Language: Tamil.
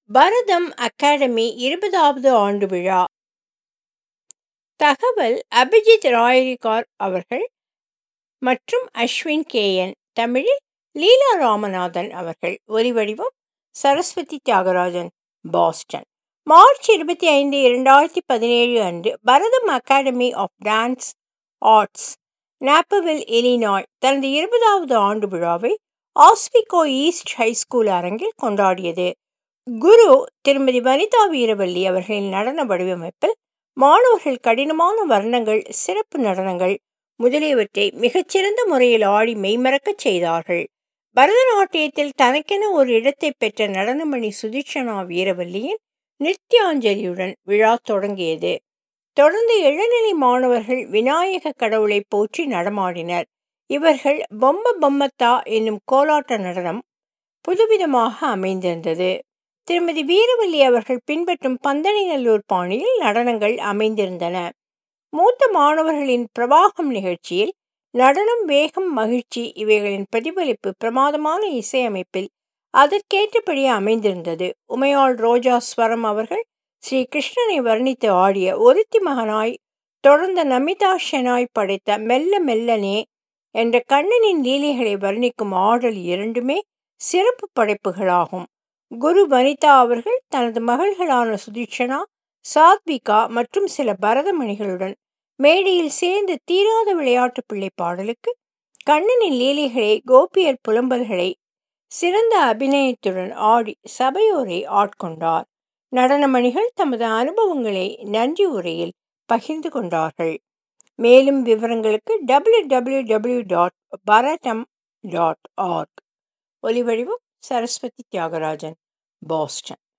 பரதம் அகாடமி இருபதாவது ஆண்டு விழா தகவல் அபிஜித் ராயரிகார் அவர்கள் மற்றும் அஸ்வின் கேஎன் தமிழில் லீலா ராமநாதன் அவர்கள் ஒலிவடிவம் சரஸ்வதி தியாகராஜன் பாஸ்டன் மார்ச் இருபத்தி ஐந்து இரண்டாயிரத்தி பதினேழு அன்று Bharatham academy of dance arts Naperville Illinois தனது இருபதாவது ஆண்டு விழாவை ஆஸ்பிகோ ஈஸ்ட் ஹைஸ்கூல் அரங்கில் கொண்டாடியது குரு திருமதி வனிதா வீரவல்லி அவர்களின் நடன வடிவமைப்பில் மாணவர்கள் கடினமான வர்ணங்கள் சிறப்பு நடனங்கள் முதலியவற்றை மிகச்சிறந்த முறையில் ஆடி மெய்மறக்கச் செய்தார்கள் பரதநாட்டியத்தில் தனக்கென ஒரு இடத்தை பெற்ற நடனமணி சுதீட்சணா வீரவல்லியின் நித்யாஞ்சலியுடன் விழா தொடங்கியது தொடர்ந்து இளநிலை மாணவர்கள் விநாயக கடவுளை போற்றி நடமாடினர் இவர்கள் பொம்ம பொம்மத்தா என்னும் கோலாட்ட நடனம் புதுவிதமாக அமைந்திருந்தது திருமதி வீரவல்லி அவர்கள் பின்பற்றும் பந்தனைநல்லூர் பாணியில் நடனங்கள் அமைந்திருந்தன மூத்த மாணவர்களின் பிரவாகம் நிகழ்ச்சியில் நடனம் வேகம் மகிழ்ச்சி இவைகளின் பிரதிபலிப்பு பிரமாதமான இசையமைப்பில் அதற்கேற்றபடி அமைந்திருந்தது உமையாள் ரோஜா ஸ்வரம் அவர்கள் ஸ்ரீ கிருஷ்ணனை வர்ணித்து ஆடிய ஒருத்தி மகனாய் தொடர்ந்த நமிதா ஷெனாய் படைத்த மெல்ல மெல்லனே என்ற கண்ணனின் லீலைகளை வர்ணிக்கும் ஆடல் இரண்டுமே சிறப்பு படைப்புகளாகும் குரு வனிதா அவர்கள் தனது மகள்களான சுதீட்சணா சாத்விகா மற்றும் சில பரதமணிகளுடன் மேடையில் சேர்ந்து தீராத விளையாட்டு பிள்ளை பாடலுக்கு கண்ணனின் லீலைகளை கோபியர் புலம்பல்களை சிறந்த அபிநயத்துடன் ஆடி சபையோரை ஆட்கொண்டார் நடனமணிகள் தமது அனுபவங்களை நன்றி உரையில் பகிர்ந்து கொண்டார்கள் மேலும் விவரங்களுக்கு W W W dot Bharatam dot org ஒலிவடிவம் சரஸ்வதி தியாகராஜன் பாஸ்டன்